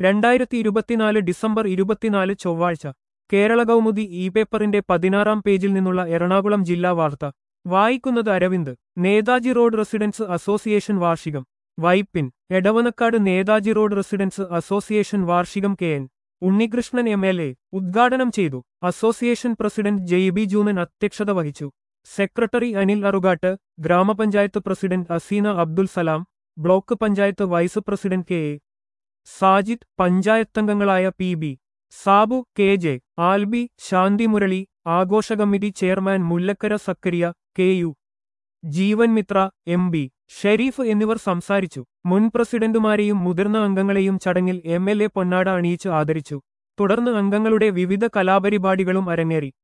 രണ്ടായിരത്തി ഇരുപത്തിനാല് ഡിസംബർ ഇരുപത്തിനാല് ചൊവ്വാഴ്ച കേരള കൗമുദി ഇ പേപ്പറിന്റെ പതിനാറാം പേജിൽ നിന്നുള്ള എറണാകുളം ജില്ലാ വാർത്ത വായിക്കുന്നത് Aravind Netaji road residents association വാർഷികം Vypin Edavanakkad Netaji road residents association വാർഷികം K N Unnikrishnan M L A ഉദ്ഘാടനം ചെയ്തു അസോസിയേഷൻ പ്രസിഡന്റ് ജെയ്ബി ജൂനൻ അധ്യക്ഷത വഹിച്ചു secretary Anil Arukattu grama panchayat president Aseena Abdul Salam block panchayat vice president K A Sajid പഞ്ചായത്തംഗങ്ങളായ P B Sabu K J Albi Shanthi Murali ആഘോഷ committee chairman Mullakkara Zakariya K U Jeevan Mithra M B Sherif എന്നിവർ സംസാരിച്ചു മുൻ പ്രസിഡന്റുമാരെയും മുതിർന്ന അംഗങ്ങളെയും ചടങ്ങിൽ എം എൽ എ പൊന്നാട അണിയിച്ച് ആദരിച്ചു തുടർന്ന് അംഗങ്ങളുടെ വിവിധ കലാപരിപാടികളും അരങ്ങേറി